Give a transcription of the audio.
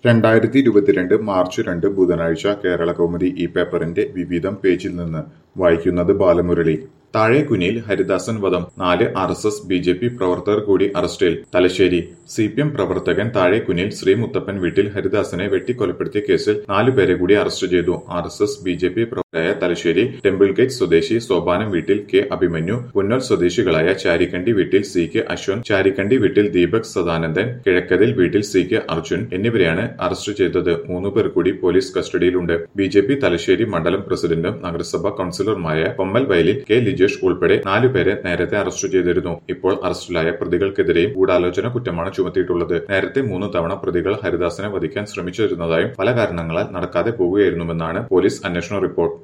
രണ്ടായിരത്തി ഇരുപത്തിരണ്ട് മാർച്ച് രണ്ട് ബുധനാഴ്ച കേരളകൗമുദി ഈ പേപ്പറിന്റെ വിവിധം പേജിൽ നിന്ന് വായിക്കുന്നത് ബാലമുരളി താഴേക്കുനിയിൽ ഹരിദാസൻ വധം നാല് R S S B J P പ്രവർത്തകർ കൂടി അറസ്റ്റിൽ തലശ്ശേരി സി പി എം പ്രവർത്തകൻ താഴേക്കുനിയിൽ ശ്രീ മുത്തപ്പൻ വീട്ടിൽ ഹരിദാസനെ വെട്ടിക്കൊലപ്പെടുത്തിയ കേസിൽ നാലുപേരെ കൂടി അറസ്റ്റ് ചെയ്തു R S S B J P പ്രവർത്തകരായ തലശ്ശേരി ടെമ്പിൾ ഗേറ്റ് സ്വദേശി സോപാനം വീട്ടിൽ കെ അഭിമന്യു പുന്നൽ സ്വദേശികളായ ചാരിക്കണ്ടി വീട്ടിൽ സി കെ അശ്വന്ത് ചാരിക്കണ്ടി വീട്ടിൽ ദീപക് സദാനന്ദൻ കിഴക്കതിൽ വീട്ടിൽ സി കെ അർജുൻ എന്നിവരെയാണ് അറസ്റ്റ് ചെയ്തത് മൂന്നു പേർ കൂടി പോലീസ് കസ്റ്റഡിയിലുണ്ട് ബി ജെ പി തലശ്ശേരി മണ്ഡലം പ്രസിഡന്റും നഗരസഭാ കൌൺസിലറുമായ പൊമ്മൽ വയലിൽ കെ ലിജേഷ് ഉൾപ്പെടെ നാലുപേരെ നേരത്തെ അറസ്റ്റ് ചെയ്തിരുന്നു ഇപ്പോൾ അറസ്റ്റിലായ പ്രതികൾക്കെതിരെയും ഗൂഢാലോചന കുറ്റമാണ് ചുമത്തിയിട്ടുള്ളത് നേരത്തെ മൂന്ന് തവണ പ്രതികൾ ഹരിദാസനെ വധിക്കാൻ ശ്രമിച്ചിരുന്നതായും പല കാരണങ്ങളാൽ നടക്കാതെ പോകുകയായിരുന്നുവെന്നാണ് പോലീസ് അന്വേഷണ റിപ്പോർട്ട്